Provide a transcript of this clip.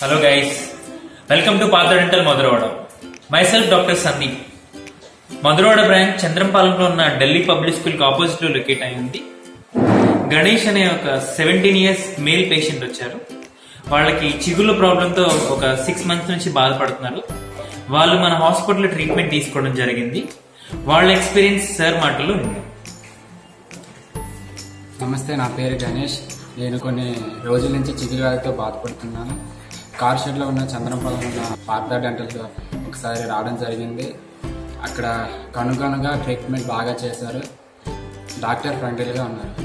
hello guys welcome to పాత dental Madhurawada myself doctor Sandeep Madhurawada branch చంద్రంపాలెంలో ఉన్న ఢిల్లీ పబ్లిక్ స్కూల్ కి ఆపోజిట్ లో లొకేట్ అయి ఉంది గణేష్ అనే ఒక సెవెంటీన్ ఇయర్స్ మేల్ పేషెంట్ వచ్చారు వాళ్ళకి చిగుళ్ళ ప్రాబ్లంతో ఒక సిక్స్ మంత్స్ నుంచి బాధపడుతున్నారు వాళ్ళు మన హాస్పిటల్ ట్రీట్మెంట్ తీసుకోవడం జరిగింది వాళ్ళ ఎక్స్పీరియన్స్ సార్ మాటలు విన్నాం నమస్తే నా పేరు గణేష్ నేను కొన్ని రోజుల నుంచి చిగురు వ్యాధితో బాధపడుతున్నాను కార్ షెడ్లో ఉన్న చంద్రంపాలెం ఉన్న పార్థా డెంటల్తో ఒకసారి రావడం జరిగింది అక్కడ కనుగొనగా ట్రీట్మెంట్ బాగా చేశారు డాక్టర్ ఫ్రెండ్లీగా ఉన్నారు